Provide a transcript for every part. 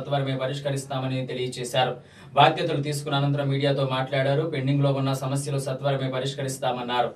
సత్వరమే పరిష్కరిస్తామని తెలియజేశారు బాధ్యతలు తీసుకున్న అనంతరం మీడియాతో మాట్లాడారు పెండింగ్ లో ఉన్న సమస్యలు సత్వరమే పరిష్కరిస్తామన్నారు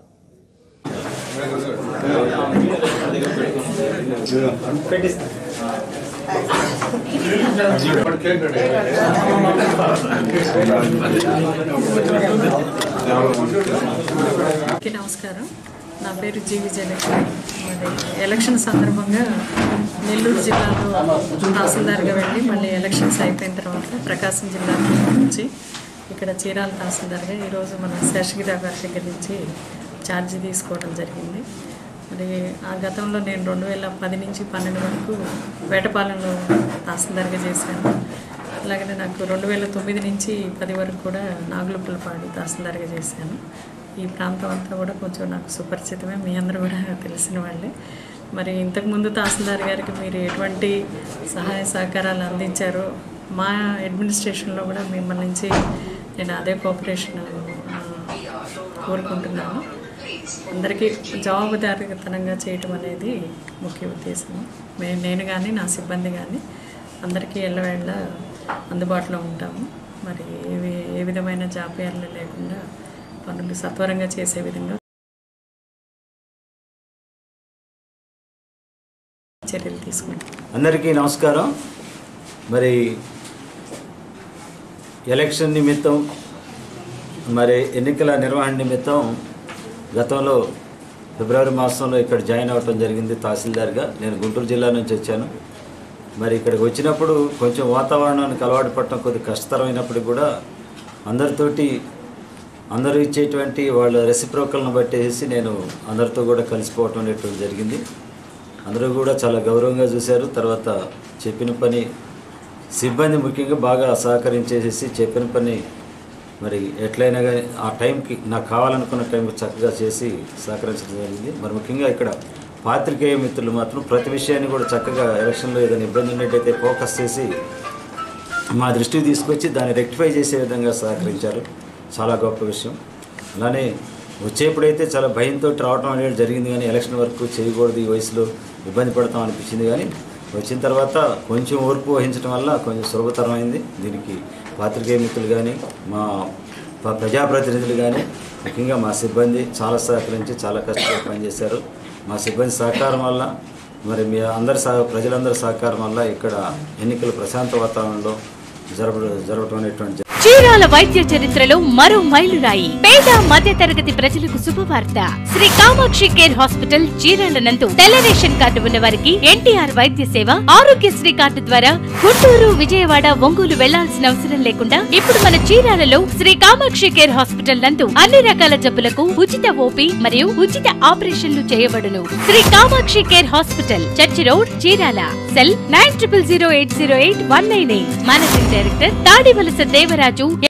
అందరికీ నమస్కారం నా పేరు జీవి జయలక్ష్మి మరి ఎలక్షన్ సందర్భంగా నెల్లూరు జిల్లాలో తహసీల్దార్గా వెళ్ళి మళ్ళీ ఎలక్షన్స్ అయిపోయిన తర్వాత ప్రకాశం జిల్లా నుంచి ఇక్కడ చీరాల తహసీల్దార్గా ఈరోజు మన శేషగిరి గారి దగ్గర నుంచి ఛార్జీ తీసుకోవడం జరిగింది మరి ఆ గతంలో నేను రెండు వేల పది నుంచి పన్నెండు వరకు వేటపాలెంలో తహసీల్దార్గా చేశాను అలాగనే నాకు రెండు వేల తొమ్మిది నుంచి పది వరకు కూడా నాగులపుల్లపాడు తహసీల్దార్గా చేశాను ఈ ప్రాంతం అంతా కూడా కొంచెం నాకు సుపరిచితమే మీ అందరూ కూడా తెలిసిన వాళ్ళే మరి ఇంతకుముందు తహసీల్దార్ గారికి మీరు ఎటువంటి సహాయ సహకారాలు అందించారో మా అడ్మినిస్ట్రేషన్లో కూడా మిమ్మల్ని నుంచి నేను అదే కోఆపరేషన్ ఆ, కోరుకుంటున్నాను అందరికీ జవాబుదారీతనంగా చేయటం అనేది ముఖ్య ఉద్దేశం మే నేను కానీ నా సిబ్బంది కానీ అందరికీ ఎల్లవేళ్ళ అందుబాటులో ఉంటాము మరి ఏ వి- ఏ విధమైన జాప్యాలు లేకుండా పనులు సత్వరంగా చేసే విధంగా చర్యలు తీసుకుంటాం అందరికీ నమస్కారం మరి ఎలక్షన్ నిమిత్తం మరి ఎన్నికల నిర్వహణ నిమిత్తం గతంలో ఫిబ్రవరి మాసంలో ఇక్కడ జాయిన్ అవ్వటం జరిగింది తహసీల్దార్గా నేను గుంటూరు జిల్లా నుంచి వచ్చాను మరి ఇక్కడికి వచ్చినప్పుడు కొంచెం వాతావరణానికి అలవాటు పడటం కొద్ది కష్టతరమైనప్పుడు కూడా అందరితోటి అందరూ ఇచ్చేటువంటి వాళ్ళ రెసిప్రోకల్ని బట్టేసి నేను అందరితో కూడా కలిసిపోవటం అనేటువంటి జరిగింది అందరూ కూడా చాలా గౌరవంగా చూశారు తర్వాత చెప్పిన పని సిబ్బంది ముఖ్యంగా బాగా సహకరించేసేసి చెప్పిన పని మరి ఎట్లయినా కానీ ఆ టైంకి నాకు కావాలనుకున్న టైంకి చక్కగా చేసి సహకరించడం జరిగింది మరి ముఖ్యంగా ఇక్కడ పాత్రికేయ మిత్రులు మాత్రం ప్రతి విషయాన్ని కూడా చక్కగా ఎలక్షన్లో ఏదైనా ఇబ్బంది ఉన్నట్టయితే ఫోకస్ చేసి మా దృష్టికి తీసుకొచ్చి దాన్ని రెక్టిఫై చేసే విధంగా సహకరించారు చాలా గొప్ప విషయం అలానే వచ్చేప్పుడైతే చాలా భయంతో రావటం అనేది జరిగింది కానీ ఎలక్షన్ వరకు చేయకూడదు ఈ వయసులో ఇబ్బంది పడతాం అనిపించింది కానీ వచ్చిన తర్వాత కొంచెం ఓర్పు వహించడం వల్ల కొంచెం సులభతరమైంది దీనికి పాత్రికేయ మిత్రులు కానీ మా ప- ప్రజాప్రతినిధులు కానీ ముఖ్యంగా మా సిబ్బంది చాలా సహకరించి చాలా కష్టపడి పనిచేశారు మా సిబ్బంది సహకారం వల్ల మరి మీ అందరి సహ ప్రజలందరి సహకారం వల్ల ఇక్కడ ఎన్నికలు ప్రశాంత వాతావరణంలో జరప జరగటం అనేటువంటి చీరాల వైద్య చరిత్రలో మరో మైలురాయి పేద మధ్య తరగతి ప్రజలకు శుభవార్త శ్రీ కామాక్షి కేర్ హాస్పిటల్ చీరాల నందు తెల్ల రేషన్ కార్డు ఉన్న వారికి ఎన్టీఆర్ వైద్య సేవ ఆరోగ్యశ్రీ కార్డు ద్వారా గుంటూరు విజయవాడ ఒంగోలు వెళ్లాల్సిన అవసరం లేకుండా ఇప్పుడు మన చీరాలలో శ్రీ కామాక్షి కేర్ హాస్పిటల్ నందు అన్ని రకాల జబ్బులకు ఉచిత ఓపీ మరియు ఉచిత ఆపరేషన్లు చేయబడును Shri Kamakshi care hospital church road Chirala cell nine triple zero eight zero eight one nine eight managing director Tadivalasa Devaraju